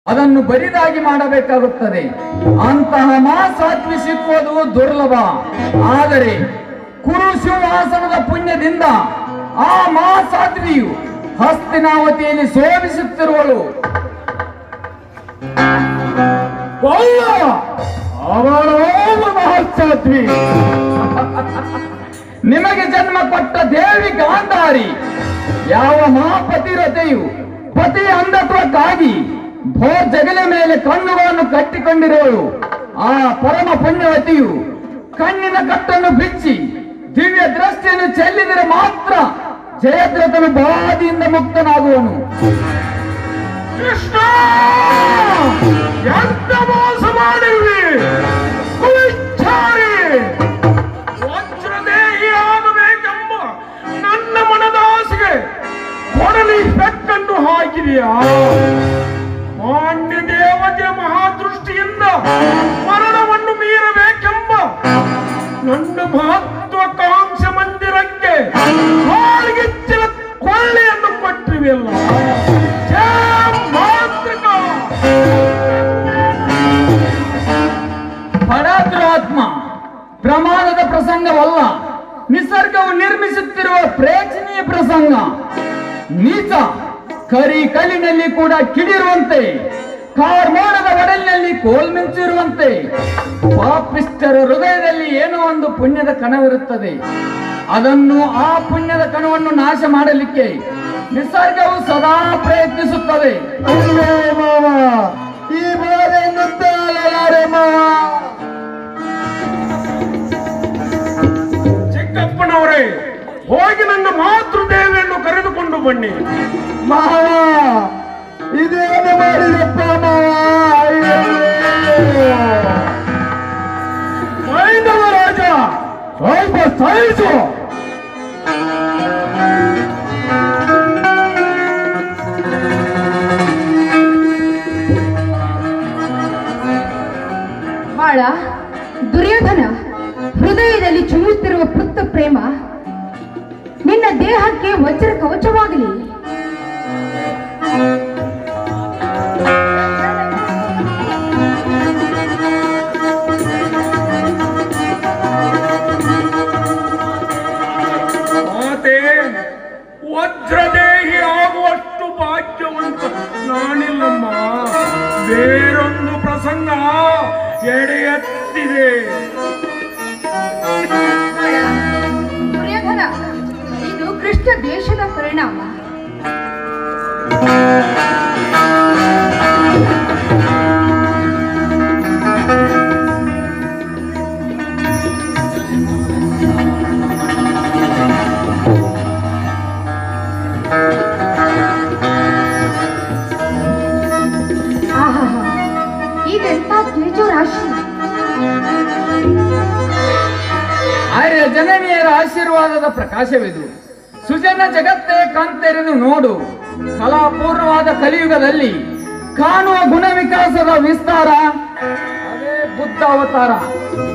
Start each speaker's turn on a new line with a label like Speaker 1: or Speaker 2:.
Speaker 1: ಅದನ್ನು ಬರಿದಾಗಿ ಮಾಡಬೇಕಾಗುತ್ತದೆ ಅಂತಹ ಮಹಾಸಾತ್ವಿ ಸಿಕ್ಕುವುದು ದುರ್ಲಭ ಆದರೆ ಕುರು ಸಿಂಹಾಸನದ ಪುಣ್ಯದಿಂದ ಆ ಮಹಾಸಾಧ್ವಿಯು ಹಸ್ತಿನಾವತಿಯಲ್ಲಿ ಶೋಭಿಸುತ್ತಿರುವಳು
Speaker 2: ಕೊಲ್ಲ ಅವಳು ಮಹತ್ಸಾಧ್ವಿ
Speaker 1: ನಿಮಗೆ ಜನ್ಮ ಕೊಟ್ಟ ದೇವಿ ಗಾಂಧಾರಿ ಯಾವ ಮಹಾಪತಿರತೆಯು ಪತಿಯ ಅಂಧತ್ವಕ್ಕಾಗಿ ಭೋ ಜಗಲ ಮೇಲೆ ಕಣ್ಣುಗಳನ್ನು ಕಟ್ಟಿಕೊಂಡಿರುವಳು ಆ ಪರಮ ಪುಣ್ಯವತಿಯು ಕಣ್ಣಿನ ಕಟ್ಟನ್ನು ಬಿಚ್ಚಿ ದಿವ್ಯ ದೃಷ್ಟಿಯನ್ನು ಚೆಲ್ಲಿದರೆ ಮಾತ್ರ ಜಯದ್ರಥನು ಬಾಧಿಯಿಂದ ಮುಕ್ತನಾಗುವನು
Speaker 2: ಕೃಷ್ಣ ಎಂತ ಮೋಸ ಮಾಡಿವಿ ಕುಳಿಚ್ಚಾರಿ ವಜ್ರದೇಹಿ ಆಗಬೇಕೆಂಬ ನನ್ನ ಮನದಾಸೆಗೆ ಕೊಡಲಿ ಬೆಕ್ಕನ್ನು ಹಾಕಿದೆಯಾ ಮಾನ್ಯ ದೇವತೆ ಮಹಾದೃಷ್ಟಿಯಿಂದ ಮರಣವನ್ನು ಮೀರಬೇಕೆಂಬ ನನ್ನ ಮಹತ್ವಾಕಾಂಕ್ಷ ಮಂದಿರಕ್ಕೆ ಹಾಳಿಗೆಚ್ಚಿನ ಕೊಳ್ಳೆಯನ್ನು ಕೊಟ್ಟಿವೆಯಲ್ಲ ಛೇ, ಮಾಂತ್ರಿಕ!
Speaker 1: ಪರಾತ್ರಾತ್ಮ ಪ್ರಮಾದದ ಪ್ರಸಂಗವಲ್ಲ ನಿಸರ್ಗವು ನಿರ್ಮಿಸುತ್ತಿರುವ ಪ್ರೇಕ್ಷಣೀಯ ಪ್ರಸಂಗ ನೀಚ ಕರಿ ಕಲ್ಲಿನಲ್ಲಿ ಕೂಡ ಕಿಡಿರುವಂತೆ ಕಾರ್ಮೋಣದ ಒಡಲಿನಲ್ಲಿ ಕೋಲ್ಮಿಂಚಿರುವಂತೆ ಪಾಪಿಷ್ಟರ ಹೃದಯದಲ್ಲಿ ಏನೋ ಒಂದು ಪುಣ್ಯದ ಕಣವಿರುತ್ತದೆ ಅದನ್ನು ಆ ಪುಣ್ಯದ ಕಣವನ್ನು ನಾಶ ಮಾಡಲಿಕ್ಕೆ ನಿಸರ್ಗವು ಸದಾ ಪ್ರಯತ್ನಿಸುತ್ತದೆ
Speaker 2: ಅಲ್ಲೇ ಮಾವ ಈ ಬಾಧೆಯನ್ನು ತಾಳಲಾರೆ ಮಾವ ಚಿಕ್ಕಪ್ಪನವರೇ ಹೋಗಿ ನನ್ನ ಮಾತೃದೇವಿಯನ್ನು ಕರೆದುಕೊಂಡು ಬನ್ನಿ ಮಾವ ಇದೇನು ಮಾಡಿದಪ್ಪ ಮಾವ ಮೈಂದವ ರಾಜ ಸ್ವಲ್ಪ ಸಹಿಸು
Speaker 3: ಬಾಳ ದುರ್ಯೋಧನ ಹೃದಯದಲ್ಲಿ ಚುಮ್ಮುತ್ತಿರುವ ಪೃಥ ಪ್ರೇಮ ನಿನ್ನ ದೇಹಕ್ಕೆ ವಜ್ರ ಕವಚವಾಗಲಿ
Speaker 2: ಮಾತೆ ವಜ್ರದೇಹಿ ಆಗುವಷ್ಟು ಭಾಗ್ಯವಂತ ನಾನಿಲ್ಲಮ್ಮ ಬೇರೊಂದು ಪ್ರಸಂಗ ಎಡೆಯತ್ತಿದೆ
Speaker 3: ಬಾಳ, ದುರ್ಯೋಧನ ಇದು ಕೃಷ್ಣ ದೇಶದ ಪರಿಣಾಮ ಆಹಾಹಾ, ಇದೆಂತ ತೇಜೋ ರಾಶಿ
Speaker 1: ಆರ್ಯ ಜನನೀಯರ ಆಶೀರ್ವಾದದ ಪ್ರಕಾಶವಿದು ಸುಜನ ಜಗತ್ತೇ ಕಾಂತೆರೆದು ನೋಡು ಕಲಾಪೂರ್ಣವಾದ ಕಲಿಯುಗದಲ್ಲಿ ಕಾಣುವ ಗುಣ ವಿಕಾಸದ ವಿಸ್ತಾರ ಅದೇ ಬುದ್ಧ ಅವತಾರ